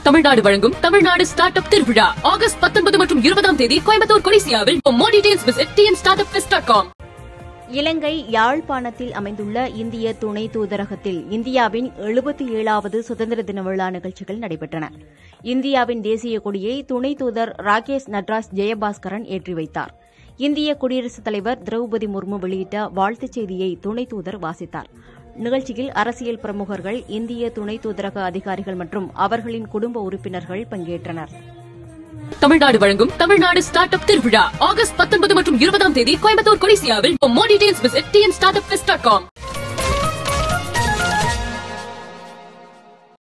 தமிழ்நாடு வழங்கும் Tamil Nadu start up திருவிழா August பத்தொன்பது மற்றும் இருபதாம் தேதி கோயம்புத்தூர் கொடிசியாவில் more details visit TN start up dot com Ilangai யாழ்ப்பாணத்தில் அமைந்துள்ள இந்திய துணை தூதரகத்தில் இந்தியாவின் எழுபத்தி ஏழாவது சுதந்திர தின விழா நிகழ்ச்சிகள் நடைபெற்றன இந்தியாவின் தேசிய கொடியை துணை தூதர் ராகேஷ் நட்ராஜ் ஜெயபாஸ்கரன் ஏற்றி வைத்தார் இந்திய குடியரசுத் தலைவர் திரௌபதி முர்மு வெளியிட்ட வாழ்த்துச் செய்தியை துணை தூதர் வாசித்தார் நிகழ்ச்சியில் அரசியல் பிரமுகர்கள் இந்திய துணை தூதரக அதிகாரிகள் மற்றும் அவர்களின் குடும்ப உறுப்பினர்கள் பங்கேற்றனர் தமிழ்நாடு வழங்கும் தமிழ்நாடு ஸ்டார்ட் அப் திருவிழா ஆகஸ்ட் பத்தொன்பது மற்றும் இருபதாம் தேதி கோயம்புத்தூர் கொடிசியாவில் more details visit TN start up dot com